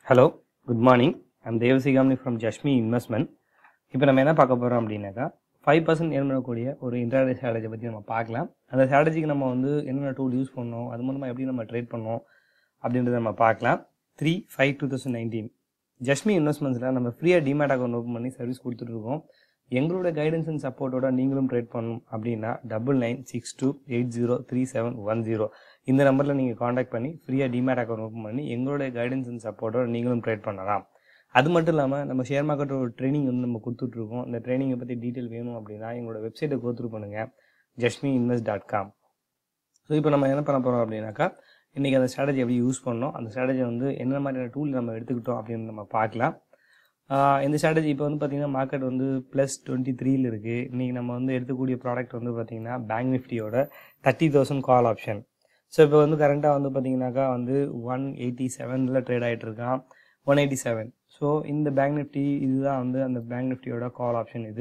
hello good morning I'm Devasigamani from Jashmi investment இப்போ நம்ம என்ன பார்க்க போகிறோம் அப்படின்னாக்கா ஃபைவ் பர்சன்ட் ஏர்ன் பண்ணக்கூடிய ஒரு இன்டர்டே ஸ்ட்ராட்டஜி பற்றி நம்ம பார்க்கலாம் அந்த ஸ்ட்ராட்டஜிக்கு நம்ம வந்து என்னென்ன டூல் யூஸ் பண்ணோம் அது மூலமாக எப்படி நம்ம ட்ரேட் பண்ணோம் அப்படின்றத நம்ம பார்க்கலாம் three five two thousand nineteen Jashmi இன்வெஸ்ட்மெண்ட்ஸில் நம்ம ஃப்ரீயாக டிமேட் அக்கௌண்ட் ஓப்பன் பண்ணி சர்வீஸ் கொடுத்துட்ருக்கோம் எங்களோட கைடன்ஸ் அண்ட் சப்போர்ட்டோட நீங்களும் ட்ரேட் பண்ணணும் அப்படின்னா double nine six two eight zero three seven one zero இந்த நம்பரில் நீங்கள் காண்டாக்ட் பண்ணி ஃப்ரீயாக டிமேட் அக்கௌண்ட் ஓப்பன் பண்ணி எங்களுடைய கைடன்ஸ் அண்ட் சப்போர்ட்டோட நீங்களும் ட்ரேட் பண்ணலாம் அது மட்டும் இல்லாமல் நம்ம ஷேர் மார்க்கெட்டோட ஒரு ட்ரைனிங் வந்து நம்ம கொடுத்துட்ருக்கோம் இந்த ட்ரைனிங்கை பற்றி டீட்டெயில் வேணும் அப்படின்னா எங்களோட வெப்சைட்டை கோத்ரூ பண்ணுங்கள் Jashmi invest dot com so இப்போ நம்ம என்ன பண்ண போகிறோம் அப்படின்னாக்கா இன்றைக்கி அந்த ஸ்ட்ராட்டஜி எப்படி யூஸ் பண்ணோம் அந்த ஸ்ட்ராட்டஜி வந்து என்ன மாதிரியான டூல் நம்ம எடுத்துக்கிட்டோம் அப்படின்னு நம்ம பார்க்கலாம் ஆஹ் இந்த ஸ்ட்ராட்டஜி இப்போ வந்து பார்த்திங்கன்னா மார்க்கெட் வந்து ப்ளஸ் டுவெண்ட்டி த்ரீல இருக்குது இன்றைக்கி நம்ம வந்து எடுக்கக்கூடிய ப்ராடக்ட் வந்து பார்த்திங்கன்னா பேங்க் நிஃப்டியோட thirty thousand call option so இப்போ வந்து கரண்ட்டாக வந்து பார்த்திங்கனாக்கா வந்து ஒன் எயிட்டி செவனில் ட்ரேட் ஆகிட்டு இருக்கான் ஒன் எயிட்டி செவன் ஸோ இந்த பேங்க் நிஃப்டி இதுதான் வந்து அந்த பேங்க் நிஃப்டியோட கால் ஆப்ஷன் இது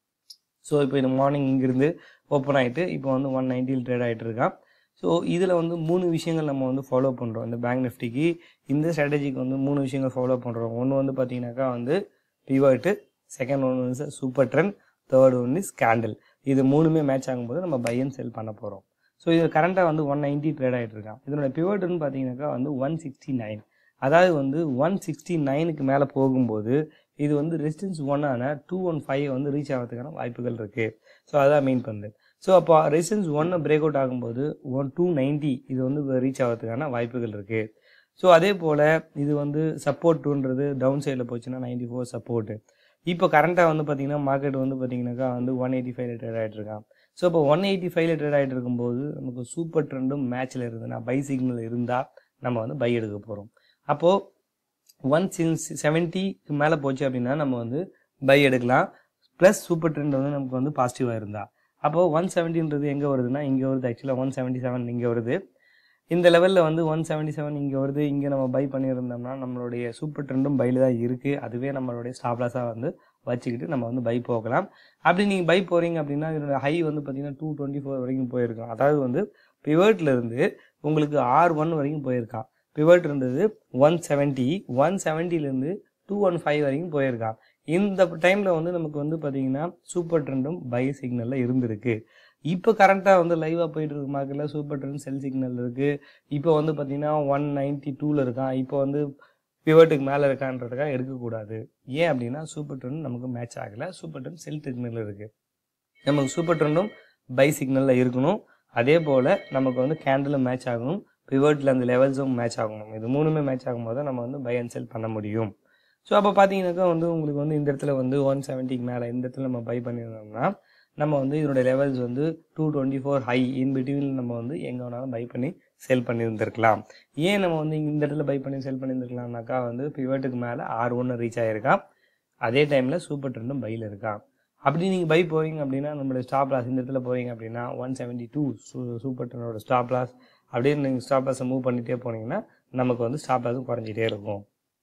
ஸோ இப்போ இது மார்னிங் இங்கிருந்து ஓப்பன் ஆகிட்டு இப்போ வந்து ஒன் நைன்ட்டியில் ட்ரேட் ஆகிட்டு இருக்கான் ஸோ இதில் வந்து மூணு விஷயங்கள் நம்ம வந்து ஃபாலோ பண்ணுறோம் இந்த பேங்க் நிஃப்டிக்கு இந்த ஸ்ட்ராட்டஜிக்கு வந்து மூணு விஷயங்கள் ஃபாலோ பண்ணுறோம் ஒன்று வந்து பார்த்தீங்கன்னாக்கா வந்து பிவர்ட்டு செகண்ட் ஒன்று வந்து சூப்பர் ட்ரெண்ட் தேர்ட் ஒன்று ஸ்கேண்டில் இது மூணுமே மேட்ச் ஆகும்போது நம்ம பை அண்ட் செல் பண்ண போகிறோம் ஸோ இது கரண்ட்டாக வந்து ஒன் நைன்ட்டி ட்ரேட் ஆகிட்டு இருக்கான் இதனோட பிவர்ட்னு பார்த்தீங்கன்னாக்கா வந்து ஒன் சிக்ஸ்டி நைன் அதாவது வந்து ஒன் சிக்ஸ்டி நைனுக்கு மேலே போகும்போது இது வந்து ரெசிஸ்டன்ஸ் ஒன்னான டூ ஒன் ஃபைவ் வந்து ரீச் ஆகிறதுக்கான வாய்ப்புகள் இருக்குது ஸோ அதான் மெயின் பண்ணுது ஸோ அப்போ ரெசிஸ்டன்ஸ் ஒன்று பிரேக் அவுட் ஆகும்போது ஒன் டூ நைன்ட்டி இது வந்து ரீச் ஆகிறதுக்கான வாய்ப்புகள் இருக்குது ஸோ அதே போல் இது வந்து சப்போர்ட் டூன்றது டவுன் சைடில் போச்சுன்னா நைன்டி ஃபோர் சப்போர்ட்டு இப்போ கரண்ட்டாக வந்து பார்த்தீங்கன்னா மார்க்கெட் வந்து பார்த்தீங்கன்னாக்கா வந்து ஒன் எயிட்டி ஃபைவ்ல ட்ரேட் ஆகிட்டு இருக்கான் ஸோ இப்போ ஒன் எயிட்டி ஃபைவ்ல ட்ரேட் ஆகிட்டு இருக்கும்போது நமக்கு சூப்பர் ட்ரெண்டும் மேட்ச்சில் இருந்ததுன்னா பை சிக்னல் இருந்தால் நம்ம வந்து பை எடுக்க போகிறோம் அப்போது ஒன் சிக்ஸ் செவன்ட்டிக்கு மேலே போச்சு அப்படின்னா நம்ம வந்து பை எடுக்கலாம் ப்ளஸ் சூப்பர் ட்ரெண்ட் வந்து நமக்கு வந்து பாசிட்டிவாக இருந்தா அப்போது ஒன் செவன்ட்டின்றது எங்கே வருதுன்னா இங்கே வருது ஆக்சுவலாக ஒன் செவன்ட்டி செவன் இங்கே வருது இந்த லெவலில் வந்து ஒன் செவன்ட்டி செவன் இங்கே வருது இங்கே நம்ம பை பண்ணியிருந்தோம்னா நம்மளுடைய சூப்பர் ட்ரெண்டும் பையில் தான் இருக்குது அதுவே நம்மளுடைய ஸ்டாப்லாஸாக வந்து வச்சுக்கிட்டு நம்ம வந்து பை போகலாம் அப்படி நீங்கள் பை போகிறீங்க அப்படின்னா இதோட ஹை வந்து பார்த்தீங்கன்னா டூ டுவெண்ட்டி ஃபோர் வரைக்கும் போயிருக்கும் அதாவது வந்து பிவர்ட்ல இருந்து உங்களுக்கு ஆர் ஒன் வரைக்கும் போயிருக்கான் பிவர்ட் இருந்தது ஒன் செவன்ட்டி ஒன் செவன்ட்டிலேருந்து டூ ஒன் ஃபைவ் வரைக்கும் போயிருக்கான் இந்த டைமில் வந்து நமக்கு வந்து பார்த்தீங்கன்னா சூப்பர் ட்ரெண்டும் பை சிக்னலில் இருந்திருக்கு இப்போ கரண்ட்டாக வந்து லைவாக போயிட்டு இருக்கு மார்க்கெட்டில் சூப்பர் ட்ரெண்ட் செல் சிக்னல் இருக்குது இப்போ வந்து பார்த்தீங்கன்னா ஒன் நைன்ட்டி டூவில் இருக்கான் இப்போ வந்து பிவர்ட்டுக்கு மேலே இருக்கான்றதுக்காக எடுக்கக்கூடாது ஏன் அப்படின்னா சூப்பர் ட்ரெண்ட் நமக்கு மேட்ச் ஆகலை சூப்பர் ட்ரெண்ட் செல் சிக்னல் இருக்குது நமக்கு சூப்பர் ட்ரெண்டும் பை சிக்னலில் இருக்கணும் அதே போல் நமக்கு வந்து கேண்டிலும் மேட்ச் ஆகணும் பிவர்ட்டில் அந்த லெவல்ஸும் மேட்ச் ஆகணும் இது மூணுமே மேட்ச் ஆகும்போது நம்ம வந்து பை அண்ட் செல் பண்ண முடியும் ஸோ அப்போ பார்த்தீங்கன்னாக்கா வந்து உங்களுக்கு வந்து இந்த இடத்துல வந்து ஒன் செவன்ட்டிக்கு மேலே இந்த இடத்துல நம்ம பை பண்ணியிருந்தோம்னா நம்ம வந்து இதனுடைய லெவல்ஸ் வந்து two twenty four high in between நம்ம வந்து எங்கே வேணாலும் பை பண்ணி செல் பண்ணியிருந்திருக்கலாம் ஏன் நம்ம வந்து இந்த இடத்துல பை பண்ணி செல் பண்ணியிருந்திருக்கலாம்னாக்கா வந்து பிவர்ட்டுக்கு மேலே ஆர் ஒன்று ரீச் ஆகிருக்கான் அதே டைமில் சூப்பர் ட்ரெண்டும் பையில் இருக்கான் அப்படி நீங்கள் பை போகிறீங்க அப்படின்னா நம்மளோட ஸ்டாப் லாஸ் இந்த இடத்துல போகிறீங்க அப்படின்னா ஒன் செவன்ட்டி டூ சூ சூப்பர் ட்ரெண்டோட ஸ்டாப் லாஸ் அப்படியே நீங்கள் ஸ்டாப் லாஸை மூவ் பண்ணிகிட்டே போனீங்கன்னா நமக்கு வந்து ஸ்டாப் லாஸும் குறைஞ்சிட்டே இருக்கும்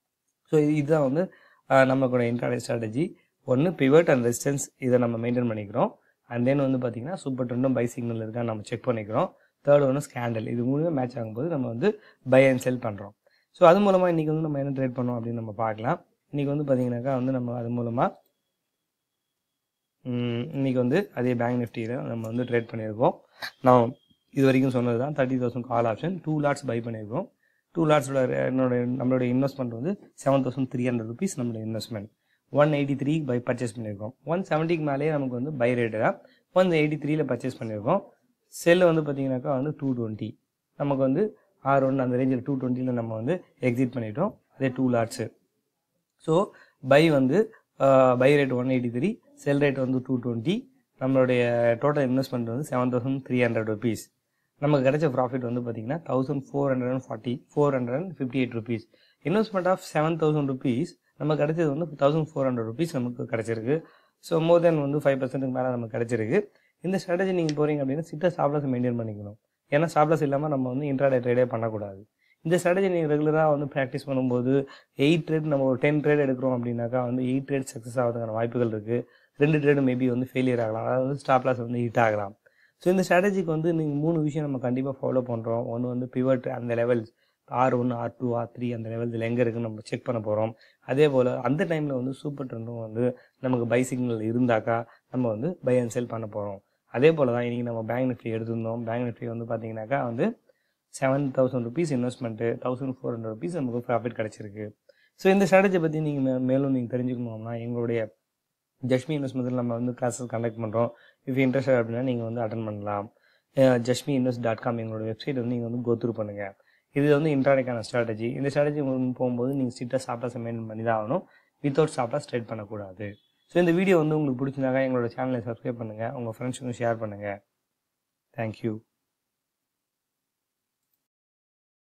ஸோ இது இதுதான் வந்து நமக்கோட இன்ட்ராடே ஸ்ட்ராட்டஜி ஒன்று பிவர்ட் அண்ட் ரெசிஸ்டன்ஸ் இதை நம்ம மெயின்டைன் பண்ணிக்கிறோம் அண்ட் தென் வந்து பார்த்தீங்கன்னா சூப்பர் ட்ரெண்டும் பை சிக்னல் இருக்கான்னு நம்ம செக் பண்ணிக்கிறோம் தேர்ட் ஒன்று ஸ்கேண்டல் இது மூணுமே மேட்ச் ஆகும்போது நம்ம வந்து பை அண்ட் செல் பண்ணுறோம் ஸோ அது மூலமாக இன்றைக்கி வந்து நம்ம என்ன ட்ரேட் பண்ணோம் அப்படின்னு நம்ம பார்க்கலாம் இன்றைக்கி வந்து பார்த்தீங்கன்னாக்கா வந்து நம்ம அது மூலமாக இன்றைக்கி வந்து அதே பேங்க் நிஃப்டியில் நம்ம வந்து ட்ரேட் பண்ணியிருக்கோம் நான் இது வரைக்கும் சொன்னது தான் thirty thousand call option two lots buy பண்ணியிருக்கோம் டூ லாட்ஸோட என்னோட நம்மளுடைய இன்வெஸ்ட்மெண்ட் வந்து seven thousand three hundred rupees நம்மளுடைய investment one eighty three buy purchase பண்ணியிருக்கோம் ஒன் செவன்ட்டிக்கு மேலேயே நமக்கு வந்து பை ரேட்டு தான் ஒன் எயிட்டி த்ரீல பர்ச்சேஸ் பண்ணியிருக்கோம் செல்லு வந்து பார்த்தீங்கன்னாக்கா வந்து டூ டுவெண்ட்டி நமக்கு வந்து ஆர் ஒன் அந்த ரேஞ்சில் டூ டுவெண்ட்டியில் நம்ம வந்து எக்ஸிட் பண்ணிட்டோம் அதே டூ லாட்ஸு ஸோ பை வந்து buy rate one eighty three sell rate வந்து டூ டுவெண்ட்டி நம்மளுடைய டோட்டல் இன்வெஸ்ட்மெண்ட் வந்து seven thousand three hundred rupees நமக்கு கிடைச்ச ப்ராஃபிட் வந்து பார்த்தீங்கன்னா thousand four hundred and forty four hundred and fifty eight rupees investment of seven thousand rupees நமக்கு கிடைச்சது வந்து தௌசண்ட் ஃபோர் ஹண்ட்ரட் ருபீஸ் நமக்கு கிடைச்சிருக்கு ஸோ மோர் தென் வந்து ஃபைவ் பர்சன்ட்டுக்கு மேலே நமக்கு கிடைச்சிருக்கு இந்த ஸ்ட்ராட்டஜி நீங்கள் போகிறீங்க அப்படின்னா சிட்ட ஸ்டாப்லாஸ் மெயின்டைன் பண்ணிக்கணும் ஏன்னா ஸ்டாப்லாஸ் இல்லாமல் நம்ம வந்து இன்ட்ராடே ட்ரேடே பண்ணக்கூடாது இந்த ஸ்ட்ராட்டஜி நீங்கள் ரெகுலராக வந்து ப்ராக்டிஸ் பண்ணும்போது எயிட் ட்ரேட் நம்ம ஒரு டென் ட்ரேட் எடுக்கிறோம் அப்படின்னாக்கா வந்து எயிட் ட்ரேட் சக்ஸஸ் ஆகிறதுக்கான வாய்ப்புகள் இருக்குது ரெண்டு ட்ரேடு மேபி வந்து ஃபெயிலியர் ஆகலாம் அதாவது ஸ்டாப்லாஸ் வந்து ஹிட் ஆகலாம் ஸோ இந்த ஸ்ட்ராட்டஜிக்கு வந்து நீங்கள் மூணு விஷயம் நம்ம கண்டிப்பாக ஃபாலோ பண்ணுறோம் ஒன்று வந்து பிவட் அந்த levels R one R two R three அந்த லெவல் இதில் எங்கே இருக்குன்னு நம்ம செக் பண்ண போகிறோம் அதே போல் அந்த டைமில் வந்து சூப்பர் ட்ரெண்டும் வந்து நமக்கு பை சிக்னல் இருந்தாக்கா நம்ம வந்து பை அண்ட் செல் பண்ண போகிறோம் அதே போல் தான் இன்றைக்கி நம்ம பேங்க் நிஃப்டி எடுத்திருந்தோம் பேங்க் நிஃப்டி வந்து பார்த்தீங்கன்னாக்கா வந்து seven thousand rupees investment thousand four hundred rupees நமக்கு ப்ராஃபிட் கிடச்சிருக்கு ஸோ இந்த ஸ்ட்ராட்டஜி பற்றி நீங்கள் மேலும் நீங்கள் தெரிஞ்சுக்கணும்னா எங்களுடைய ஜஷ்மி இன்வெஸ்ட்மெண்ட்டில் நம்ம வந்து கிளாஸஸ் கண்டக்ட் பண்ணுறோம் இஃப் இன்ட்ரெஸ்ட் அப்படின்னா நீங்கள் வந்து அட்டன் பண்ணலாம் ஜஷ்மி இன்வெஸ்ட் டாட் காம் எங்களோட வெப்சைட் வந்து நீங்கள் வந்து கோத்ரூ பண்ணுங்கள் இது வந்து இன்ட்ராடேக்கான ஸ்ட்ராட்டஜி இந்த ஸ்ட்ராட்டஜி உங்களுக்கு போகும்போது நீங்கள் ஸ்ட்ரிக்டாக ஸ்டாப்லாஸ் மெயின்டைன் பண்ணி தான் ஆகணும் வித்தவுட் ஸ்டாப்லாஸ் ட்ரேட் பண்ணக்கூடாது ஸோ இந்த வீடியோ வந்து உங்களுக்கு பிடிச்சிருந்தாக்கா எங்களோட சேனலை சப்ஸ்கிரைப் பண்ணுங்கள் உங்கள் ஃப்ரெண்ட்ஸுக்கும் ஷேர் பண்ணுங்கள் தேங்க்யூ